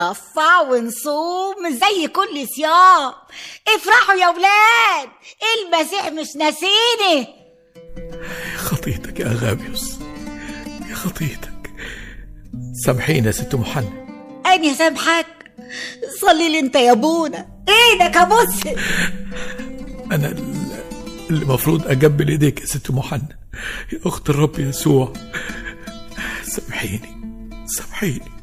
نرفع ونصوم زي كل صيام افرحوا يا ولاد المسيح مش ناسيني خطيتك يا غابيوس يا خطيتك سامحينا يا ست محنة أني سامحك صلي لي انت يا ابونا ايدك ابص أنا ال- اللي المفروض أجبل إيديك يا ست محنة يا أخت الرب يسوع سامحيني سامحيني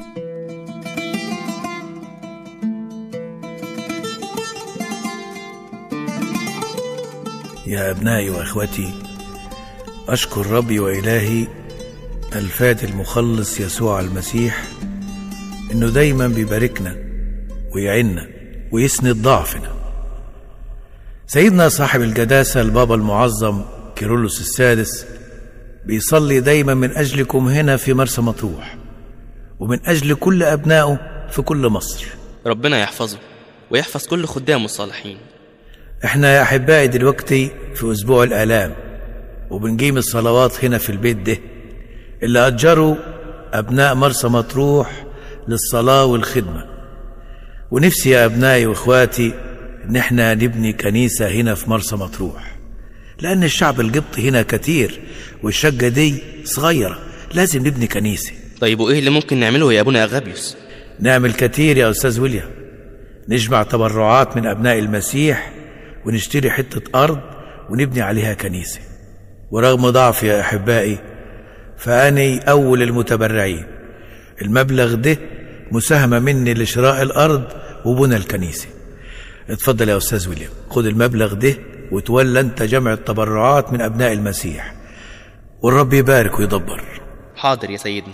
يا أبنائي وأخوتي أشكر ربي وإلهي الفات المخلص يسوع المسيح إنه دايما بيباركنا ويعنا ويسند ضعفنا سيدنا صاحب القداسة البابا المعظم كيرلس السادس بيصلي دايما من أجلكم هنا في مرسى مطروح ومن أجل كل أبنائه في كل مصر ربنا يحفظه ويحفظ كل خدامه الصالحين احنا يا احبائي دلوقتي في اسبوع الالام وبنقيم الصلوات هنا في البيت ده اللي اجروا ابناء مرسى مطروح للصلاه والخدمه ونفسي يا ابنائي واخواتي ان احنا نبني كنيسه هنا في مرسى مطروح لان الشعب القبطي هنا كتير والشقه دي صغيره لازم نبني كنيسه طيب وايه اللي ممكن نعمله يا ابونا اغابيوس نعمل كتير يا أستاذ ويليام نجمع تبرعات من أبناء المسيح ونشتري حتة أرض ونبني عليها كنيسة ورغم ضعفي يا أحبائي فأني أول المتبرعين المبلغ ده مساهمة مني لشراء الأرض وبنى الكنيسة اتفضل يا أستاذ ويليام خد المبلغ ده وتولى أنت جمع التبرعات من أبناء المسيح والرب يبارك ويدبر حاضر يا سيدنا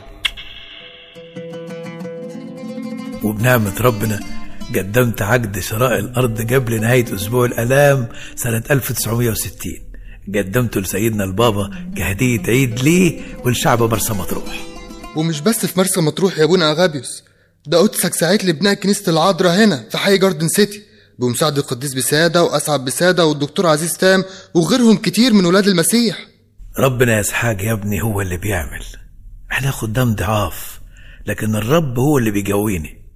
وبنعمة ربنا قدمت عقد شراء الأرض قبل نهاية أسبوع الآلام سنة 1960 قدمته لسيدنا البابا كهدية عيد ليه ولشعب مرسى مطروح ومش بس في مرسى مطروح يا ابونا اغابيوس ده قدسك ساعات لبناء كنيسة العذراء هنا في حي جاردن سيتي بمساعدة القديس بسادة وأسعد بسادة والدكتور عزيز تام وغيرهم كتير من ولاد المسيح ربنا يا إسحاق يا ابني هو اللي بيعمل احنا خدام ضعاف لكن الرب هو اللي بيقويني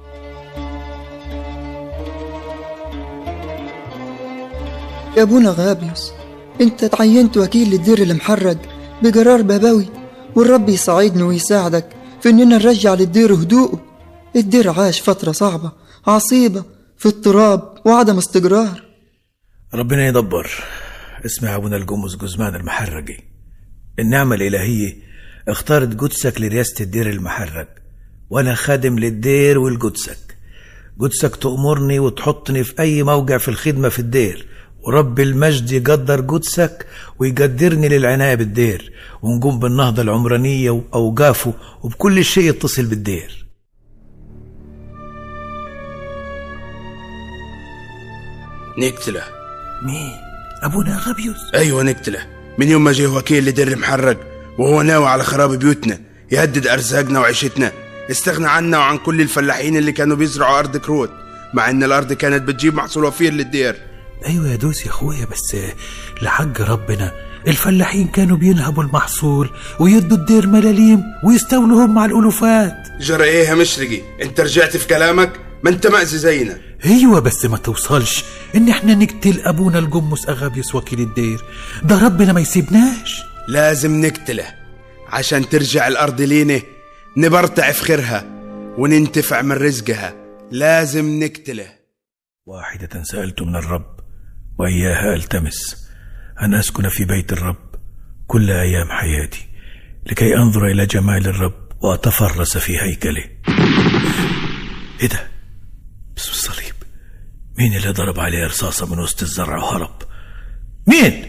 يا ابونا غابيوس انت تعينت وكيل للدير المحرج بقرار بابوي والرب يساعدني ويساعدك في اننا نرجع للدير هدوءه الدير عاش فترة صعبة عصيبة في اضطراب وعدم استقرار ربنا يدبر اسمع أبونا الجمس جزمان المحرجي النعمة الإلهية اختارت قدسك لرئاسة الدير المحرج وأنا خادم للدير والقدسك قدسك تأمرني وتحطني في أي موقع في الخدمة في الدير ورب المجد يقدر قدسك ويقدرني للعناية بالدير ونقوم بالنهضة العمرانية وأوقافه وبكل شيء يتصل بالدير نقتله مين؟ أبونا غبيوس ايوه نقتله من يوم ما جه وكيل لدير المحرج وهو ناوي على خراب بيوتنا يهدد ارزاقنا وعيشتنا استغنى عنا وعن كل الفلاحين اللي كانوا بيزرعوا ارض كروت مع ان الارض كانت بتجيب محصول وفير للدير ايوه يا دوس يا اخويا بس لحق ربنا الفلاحين كانوا بينهبوا المحصول ويدوا الدير ملاليم ويستولوا هم على الالوفات جرى ايه يا مشرقي انت رجعت في كلامك ما انت مأذي زينا ايوه بس ما توصلش ان احنا نقتل ابونا الجمس اغابيوس وكيل الدير ده ربنا ما يسيبناش لازم نقتله عشان ترجع الارض لينا نبرتع في خيرها وننتفع من رزقها لازم نقتله واحدة سألت من الرب وإياها ألتمس أن أسكن في بيت الرب كل أيام حياتي لكي أنظر إلى جمال الرب وأتفرس في هيكله إيه ده؟ باسم الصليب مين اللي ضرب عليه رصاصة من وسط الزرع وهرب؟ مين؟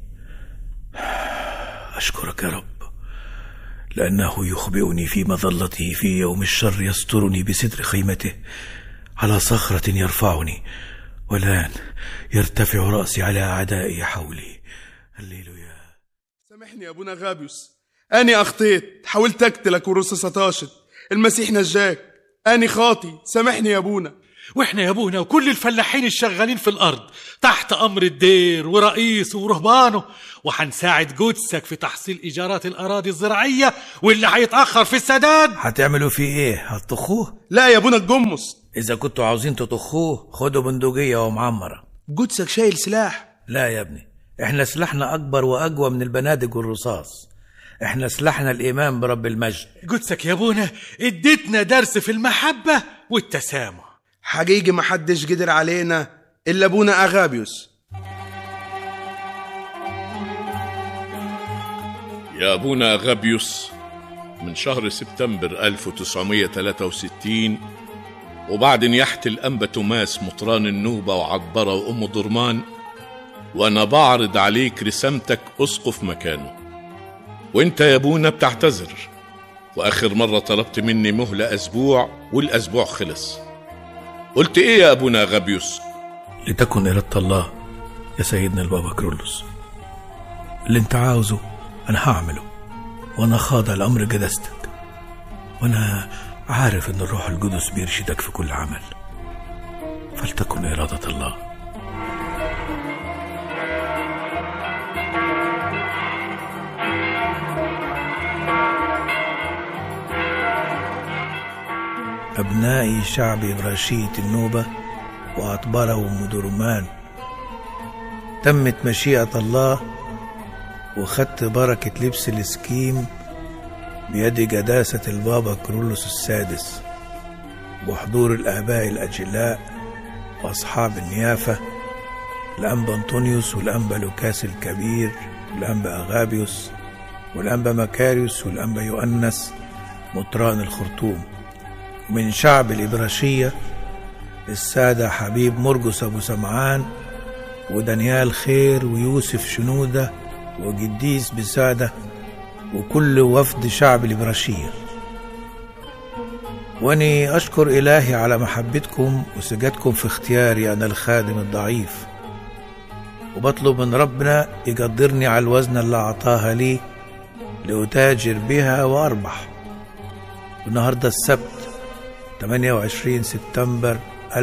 أشكرك يا رب لأنه يخبئني في مظلته في يوم الشر يسترني بستر خيمته على صخرة يرفعني والآن يرتفع رأسي على أعدائي حولي هللويا سامحني يا ابونا غابيوس اني اخطيت حاولت اقتلك والرصاصة طاشت المسيح نجاك اني خاطي سامحني يا ابونا واحنا يا ابونا وكل الفلاحين الشغالين في الارض تحت امر الدير ورئيسه ورهبانه وهنساعد جودسك في تحصيل ايجارات الاراضي الزراعيه واللي هيتاخر في السداد هتعملوا فيه ايه هتطخوه لا يا ابونا الجمص اذا كنتوا عاوزين تطخوه خدوا بندقيه ومعمره جودسك شايل سلاح لا يا ابني احنا سلاحنا اكبر واقوى من البنادق والرصاص احنا سلاحنا الايمان برب المجد جودسك يا ابونا اديتنا درس في المحبه والتسامح حقيقي ما حدش قدر علينا الا ابونا اغابيوس يا أبونا غابيوس من شهر سبتمبر 1963 وبعد نياحة الأنبا توماس مطران النوبة وعطبرة وأم درمان وأنا بعرض عليك رسامتك أسقف مكانه وانت يا أبونا بتعتذر وآخر مرة طلبت مني مهلة أسبوع والأسبوع خلص قلت إيه يا أبونا غابيوس لتكن إرادة الله يا سيدنا البابا كرولوس اللي انت عاوزه انا هعمله وانا خاضع لامر جدستك وانا عارف ان الروح القدس بيرشدك في كل عمل فلتكن إرادة الله أبنائي شعب إبراشية النوبة وأطبرة ومدرمان تمت مشيئة الله وخدت بركة لبس السكيم بيد جداسة البابا كرولوس السادس وحضور الآباء الأجلاء وأصحاب النيافة الأنبا أنطونيوس والأنبا لوكاس الكبير والأنبا أغابيوس والأنبا مكاريوس والأنبا يؤنس مطران الخرطوم ومن شعب الإبراشية السادة حبيب مرجس أبو سمعان ودانيال خير ويوسف شنودة وجديس بسادة وكل وفد شعب الإبراشية واني اشكر الهي على محبتكم وسجادكم في اختياري انا الخادم الضعيف وبطلب من ربنا يقدرني على الوزن اللي اعطاها لي لاتاجر بها واربح النهارده السبت 28 سبتمبر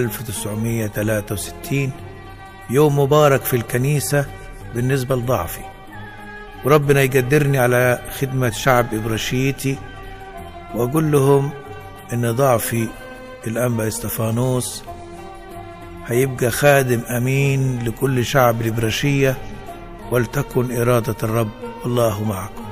1963 يوم مبارك في الكنيسة بالنسبة لضعفي وربنا يقدرني على خدمة شعب إبراشيتي وأقول لهم إن ضعفي الأنبا استفانوس هيبقى خادم أمين لكل شعب الإبراشية ولتكن إرادة الرب والله معكم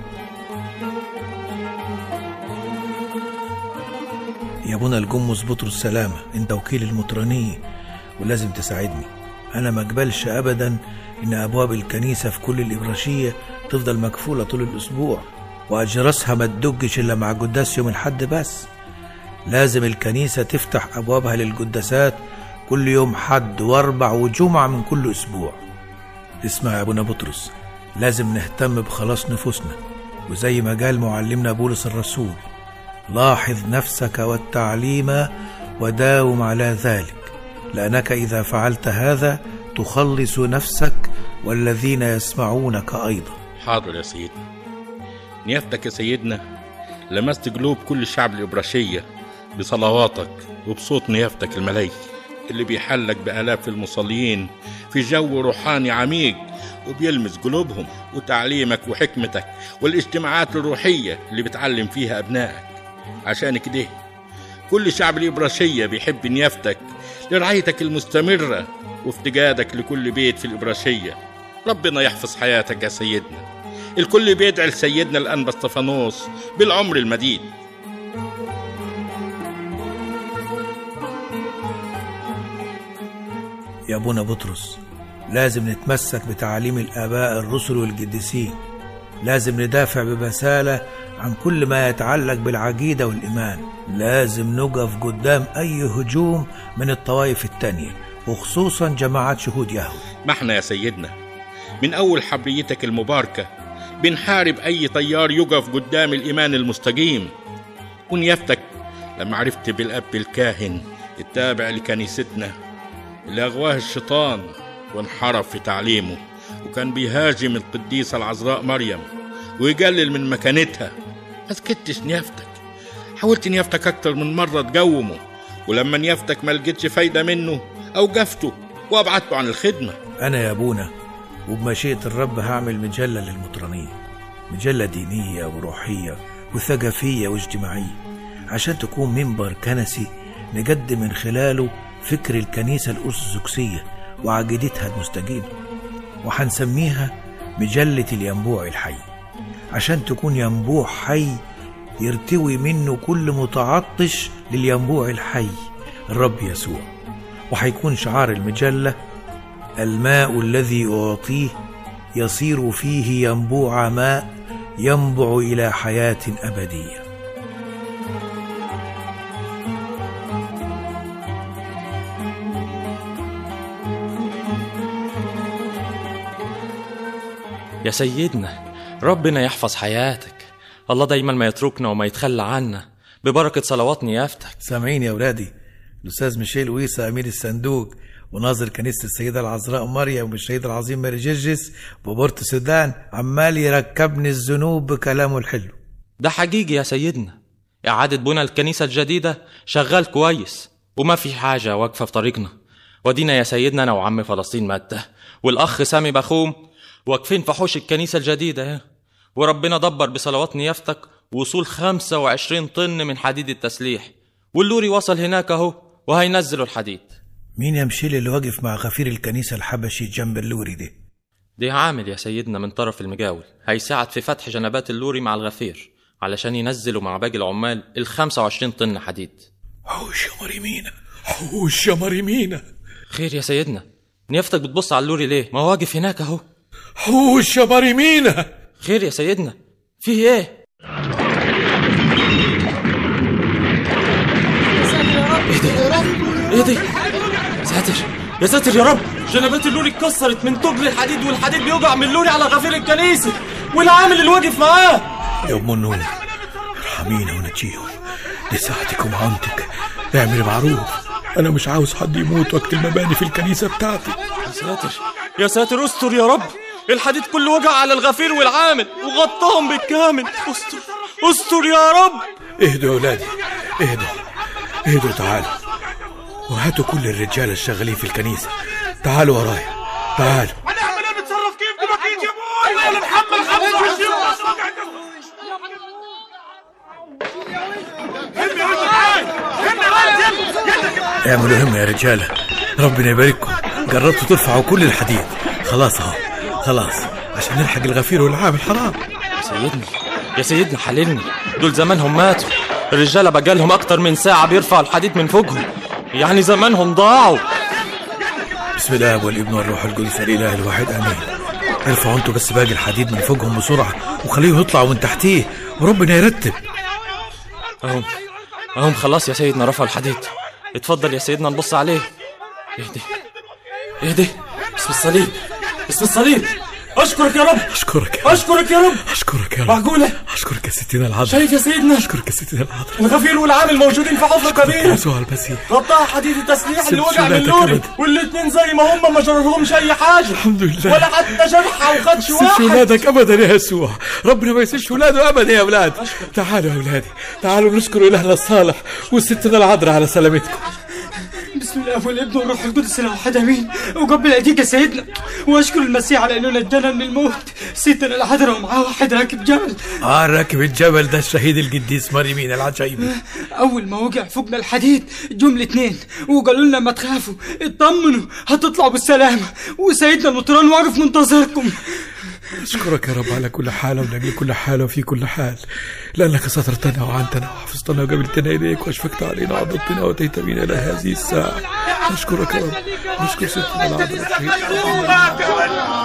يا ابونا الجمص بطرس سلامة انت وكيل المطرانية ولازم تساعدني انا ما اقبلش ابدا ان ابواب الكنيسة في كل الابراشية تفضل مكفولة طول الاسبوع واجرسها ما تدجش الا مع قداس يوم الحد بس لازم الكنيسة تفتح ابوابها للقداسات كل يوم حد واربع وجمعة من كل اسبوع اسمع يا ابونا بطرس لازم نهتم بخلاص نفوسنا وزي ما قال معلمنا بولس الرسول لاحظ نفسك والتعليم وداوم على ذلك لانك اذا فعلت هذا تخلص نفسك والذين يسمعونك ايضا حاضر يا سيدنا نيافتك يا سيدنا لمست قلوب كل الشعب الإبراشية بصلواتك وبصوت نيافتك الملايكي اللي بيحلك بآلاف المصلين في جو روحاني عميق وبيلمس قلوبهم وتعليمك وحكمتك والاجتماعات الروحية اللي بتعلم فيها أبنائك عشان كده كل شعب الإبراشية بيحب نيافتك لرعايتك المستمرة وافتقادك لكل بيت في الإبراشية ربنا يحفظ حياتك يا سيدنا الكل بيدعي لسيدنا الأنبا استفانوس بالعمر المديد يا ابونا بطرس لازم نتمسك بتعاليم الاباء الرسل والقديسين لازم ندافع ببساله عن كل ما يتعلق بالعقيده والايمان لازم نقف قدام اي هجوم من الطوائف التانيه وخصوصا جماعات شهود يهوه ما احنا يا سيدنا من أول حبريتك المباركة بنحارب أي طيار يقف قدام الإيمان المستقيم ونيافتك لما عرفت بالأب الكاهن التابع لكنيستنا اللي أغواه الشيطان وانحرف في تعليمه وكان بيهاجم القديسة العذراء مريم ويقلل من مكانتها ما سكتش نيافتك حاولت نيافتك أكتر من مرة تقومه ولما نيافتك ما لقيتش فايدة منه أوقفته وأبعدته عن الخدمة أنا يا أبونا وبمشيئة الرب هعمل مجلة للمطرانين مجلة دينية وروحية وثقافية واجتماعية عشان تكون منبر كنسي نقدم من خلاله فكر الكنيسة الأرثوذكسية وعقيدتها المستقيمة وحنسميها مجلة الينبوع الحي عشان تكون ينبوع حي يرتوي منه كل متعطش للينبوع الحي الرب يسوع وحيكون شعار المجلة الماء الذي أعطيه يصير فيه ينبوع ماء ينبع إلى حياة أبدية يا سيدنا ربنا يحفظ حياتك الله دايما ما يتركنا وما يتخلى عنا ببركة صلوات نيافتك سامعين يا أولادي الأستاذ ميشيل ويسا أمير الصندوق وناظر كنيسة السيدة العذراء مريم والشهيد العظيم ماري جرجس ببورت السودان عمال يركبني الذنوب بكلامه الحلو ده حقيقي يا سيدنا إعادة بنى الكنيسة الجديدة شغال كويس وما في حاجة واقفة في طريقنا ودينا يا سيدنا أنا وعم فلسطين مادة والأخ سامي بخوم واقفين في حوش الكنيسة الجديدة اهي وربنا دبر بصلوات نيافتك وصول 25 طن من حديد التسليح واللوري وصل هناك اهو وهينزلوا الحديد مين يا مشيل اللي واقف مع غفير الكنيسة الحبشي جنب اللوري ده دي عامل يا سيدنا من طرف المجاول هيساعد في فتح جنبات اللوري مع الغفير علشان ينزلوا مع باقي العمال ال 25 طن حديد حوش يا مريمينا حوش يا مريمينا خير يا سيدنا نيافتك بتبص على اللوري ليه ما هو واقف هناك اهو حوش يا مريمينا خير يا سيدنا فيه ايه ايه دي ساتر يا ساتر يا رب جنبات اللوري اتكسرت من تجل الحديد والحديد بيوجع من اللوري على غفير الكنيسة والعامل اللي واقف معاه يا أم النور ارحمينا ونجيهم لساعتك ومعونتك اعمل معروف أنا مش عاوز حد يموت وقت المباني في الكنيسة بتاعتي يا ساتر يا ساتر استر يا رب الحديد كله وجع على الغفير والعامل وغطاهم بالكامل استر استر يا رب اهدوا يا ولادي اهدوا اهدوا تعالوا وهاتوا كل الرجال الشغالين في الكنيسة تعالوا ورايا تعالوا هنعمل ايه نتصرف كيف دلوقتي يا ابوي انا محمل 25 همي وانت معاي همي وانت اعملوا همة يا رجالة ربنا يبارككم جربتوا ترفعوا كل الحديد خلاص اهو خلاص عشان نلحق الغفير والعامل حرام يا سيدنا يا سيدنا حللني دول زمانهم ماتوا الرجالة بقالهم أكتر من ساعة بيرفعوا الحديد من فوقهم يعني زمانهم ضاعوا بسم الله والابن والروح القدس الاله الواحد امين ارفعوا انتوا بس باقي الحديد من فوقهم بسرعه وخليهم يطلعوا من تحتيه وربنا يرتب أهم أهم خلاص يا سيدنا رفعوا الحديد اتفضل يا سيدنا نبص عليه اهدي اهدي اسم الصليب اسم الصليب اشكرك يا رب اشكرك يا رب اشكرك يا رب اشكرك يا رب معقولة اشكرك يا ستنا العذراء شايف يا سيدنا اشكرك يا ستنا العذراء الغفير والعامل موجودين في حفرة اشكرك كبيرة يسوع المسيح غطاها حديد التسليح اللي سبت وجع من شغلاتك لوري أبدا. والاتنين زي ما هم ما جرالهمش اي حاجة الحمد لله ولا حتى جرح او خدش سيبش واحد ولادك ابدا يا يسوع ربنا ما يسيبش ولاده ابدا يا اولاد تعالوا يا اولادي تعالوا نشكر الهنا الصالح وستنا العذراء على سلامتكم بسم الله والابن والروح القدس الاحد امين وقبل ايديك يا سيدنا واشكر المسيح على انه نجانا من الموت سيدنا الحضره ومعاه واحد راكب جمل اه راكب الجبل ده الشهيد القديس مريمين العجيبي اول ما وقع فوقنا الحديد جم الاتنين وقالوا لنا ما تخافوا اطمنوا هتطلعوا بالسلامه وسيدنا النطران واقف منتظركم أشكرك يا رب على كل حال ونجل كل حال وفي كل حال لأنك سترتنا وعنتنا وحفظتنا وقبلتنا إليك وأشفقت علينا وعضدتنا وأتيت بنا إلى هذه الساعة نشكرك يا رب نشكر ستنا العذراء الشهيد